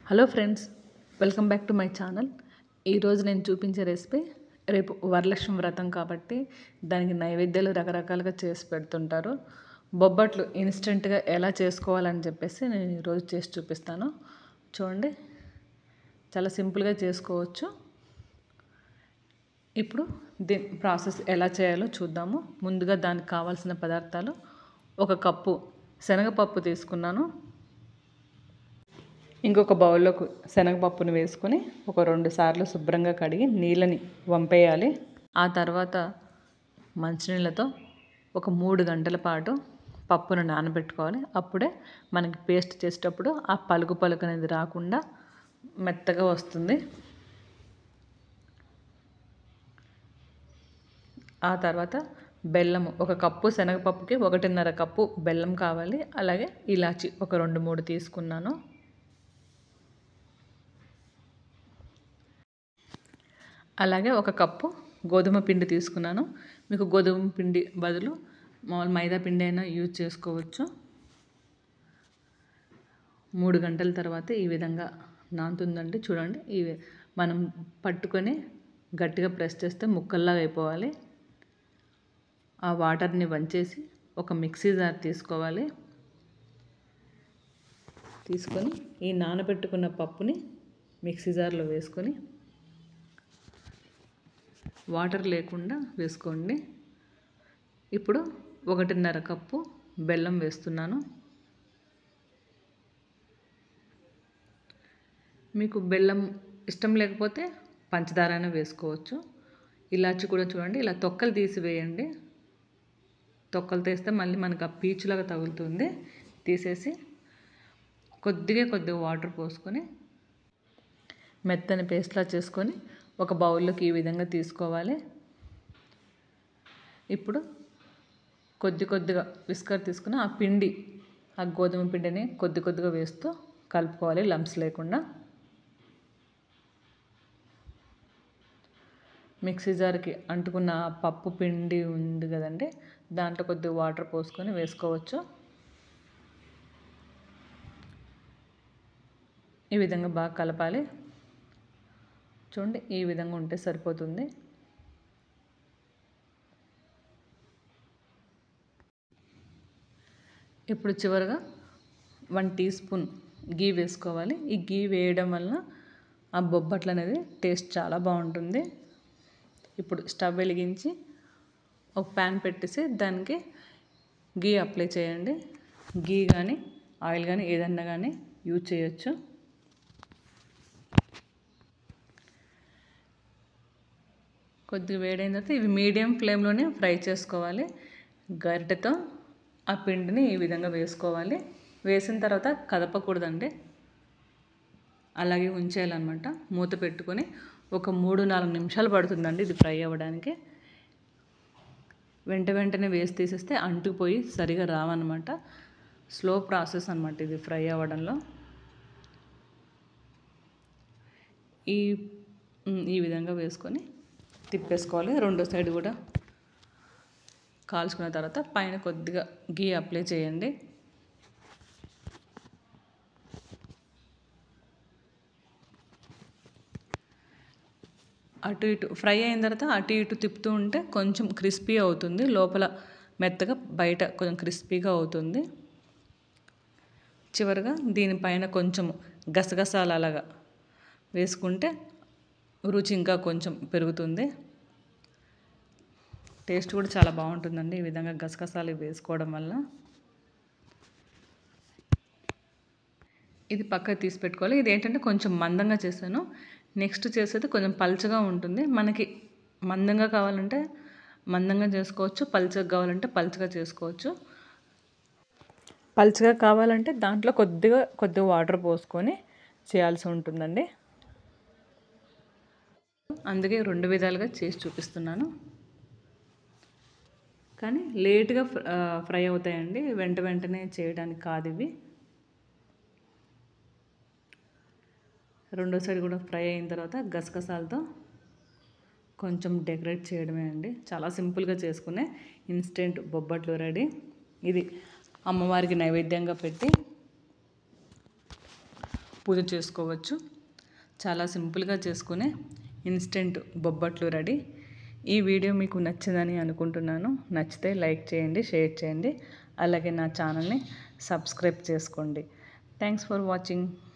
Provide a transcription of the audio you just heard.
hello friends welcome back to my channel ఈరోజు నేను చూపించే రెసిపీ రేపు వరలక్ష్మి వ్రతం కాబట్టి దానికి నైవేద్యాలు రకరకాలుగా చేసి పెడుతుంటారు బొబ్బట్లు ఇన్స్టెంట్గా ఎలా చేసుకోవాలని చెప్పేసి నేను ఈరోజు చేసి చూపిస్తాను చూడండి చాలా సింపుల్గా చేసుకోవచ్చు ఇప్పుడు దీని ప్రాసెస్ ఎలా చేయాలో చూద్దాము ముందుగా దానికి కావాల్సిన పదార్థాలు ఒక కప్పు శనగపప్పు తీసుకున్నాను ఇంకొక బౌల్లోకి శనగపప్పుని వేసుకొని ఒక రెండు సార్లు శుభ్రంగా కడిగి నీళ్ళని వంపేయాలి ఆ తర్వాత మంచినీళ్ళతో ఒక మూడు గంటల పాటు పప్పును నానబెట్టుకోవాలి అప్పుడే మనకి పేస్ట్ చేసేటప్పుడు ఆ పలుకు పలుకు అనేది రాకుండా మెత్తగా వస్తుంది ఆ తర్వాత బెల్లము ఒక కప్పు శనగపప్పుకి ఒకటిన్నర కప్పు బెల్లం కావాలి అలాగే ఇలాచి ఒక రెండు మూడు తీసుకున్నాను అలాగే ఒక కప్పు గోధుమ పిండి తీసుకున్నాను మీకు గోధుమ పిండి బదులు మామూలు మైదా పిండి అయినా యూజ్ చేసుకోవచ్చు మూడు గంటల తర్వాత ఈ విధంగా నానుతుందండి చూడండి ఈ మనం పట్టుకొని గట్టిగా ప్రెస్ చేస్తే ముక్కల్లాగా అయిపోవాలి ఆ వాటర్ని వంచేసి ఒక మిక్సీ జార్ తీసుకోవాలి తీసుకొని ఈ నానబెట్టుకున్న పప్పుని మిక్సీ జార్లో వేసుకొని వాటర్ లేకుండా వేసుకోండి ఇప్పుడు ఒకటిన్నర కప్పు బెల్లం వేస్తున్నాను మీకు బెల్లం ఇష్టం లేకపోతే పంచదార అయినా వేసుకోవచ్చు ఇలాచి కూడా చూడండి ఇలా తొక్కలు తీసివేయండి తొక్కలు తీస్తే మళ్ళీ మనకు ఆ పీచులాగా తగులుతుంది తీసేసి కొద్దిగా కొద్దిగా వాటర్ పోసుకొని మెత్తని పేస్ట్లా చేసుకొని ఒక బౌల్లోకి ఈ విధంగా తీసుకోవాలి ఇప్పుడు కొద్ది కొద్దిగా విస్కర్ తీసుకుని ఆ పిండి ఆ గోధుమ పిండిని కొద్ది కొద్దిగా వేస్తూ కలుపుకోవాలి లంప్స్ లేకుండా మిక్సీ జార్కి అంటుకున్న పప్పు పిండి ఉంది కదండి దాంట్లో కొద్దిగా వాటర్ పోసుకొని వేసుకోవచ్చు ఈ విధంగా బాగా కలపాలి చూడండి ఈ విధంగా ఉంటే సరిపోతుంది ఇప్పుడు చివరిగా వన్ టీ స్పూన్ గీ వేసుకోవాలి ఈ గీ వేయడం వలన ఆ బొబ్బట్లు అనేది టేస్ట్ చాలా బాగుంటుంది ఇప్పుడు స్టవ్ వెలిగించి ఒక ప్యాన్ పెట్టేసి దానికి గీ అప్లై చేయండి గీ కానీ ఆయిల్ కానీ ఏదన్నా కానీ యూజ్ చేయొచ్చు కొద్దిగా వేడైన తర్వాత ఇవి మీడియం ఫ్లేమ్లోనే ఫ్రై చేసుకోవాలి గరిటెతో ఆ పిండిని ఈ విధంగా వేసుకోవాలి వేసిన తర్వాత కదపకూడదండి అలాగే ఉంచేయాలన్నమాట మూత పెట్టుకొని ఒక మూడు నాలుగు నిమిషాలు పడుతుందండి ఇది ఫ్రై అవ్వడానికి వెంట వెంటనే వేసి తీసేస్తే అంటుకుపోయి సరిగా రావన్నమాట స్లో ప్రాసెస్ అనమాట ఇది ఫ్రై అవ్వడంలో ఈ ఈ విధంగా వేసుకొని తిప్పేసుకోవాలి రెండో సైడ్ కూడా కాల్చుకున్న తర్వాత పైన కొద్దిగా గీ అప్లై చేయండి అటు ఇటు ఫ్రై అయిన తర్వాత అటు ఇటు తిప్పుతూ ఉంటే కొంచెం క్రిస్పీ అవుతుంది లోపల మెత్తగా బయట కొంచెం క్రిస్పీగా అవుతుంది చివరిగా దీనిపైన కొంచెం గసగసాలు అలాగా వేసుకుంటే రుచి ఇంకా కొంచెం పెరుగుతుంది టేస్ట్ కూడా చాలా బాగుంటుందండి ఈ విధంగా గసగసాలు వేసుకోవడం వల్ల ఇది పక్కకు తీసి పెట్టుకోవాలి ఇది ఏంటంటే కొంచెం మందంగా చేశాను నెక్స్ట్ చేసేది కొంచెం పల్చగా ఉంటుంది మనకి మందంగా కావాలంటే మందంగా చేసుకోవచ్చు పల్చగా కావాలంటే పల్చగా చేసుకోవచ్చు పల్చగా కావాలంటే దాంట్లో కొద్దిగా కొద్దిగా వాటర్ పోసుకొని చేయాల్సి ఉంటుందండి అందుకే రెండు విధాలుగా చేసి చూపిస్తున్నాను కానీ లేట్గా ఫ్రై అవుతాయండి వెంట వెంటనే చేయడానికి కాదు ఇవి రెండో సైడ్ కూడా ఫ్రై అయిన తర్వాత గసగసాలతో కొంచెం డెకరేట్ చేయడమే అండి చాలా సింపుల్గా చేసుకునే ఇన్స్టెంట్ బొబ్బట్లు రెడీ ఇది అమ్మవారికి నైవేద్యంగా పెట్టి పూజ చేసుకోవచ్చు చాలా సింపుల్గా చేసుకునే ఇన్స్టెంట్ బొబ్బట్లు రెడీ ఈ వీడియో మీకు నచ్చిందని అనుకుంటున్నాను నచ్చితే లైక్ చేయండి షేర్ చేయండి అలాగే నా ఛానల్ని సబ్స్క్రైబ్ చేసుకోండి థ్యాంక్స్ ఫర్ వాచింగ్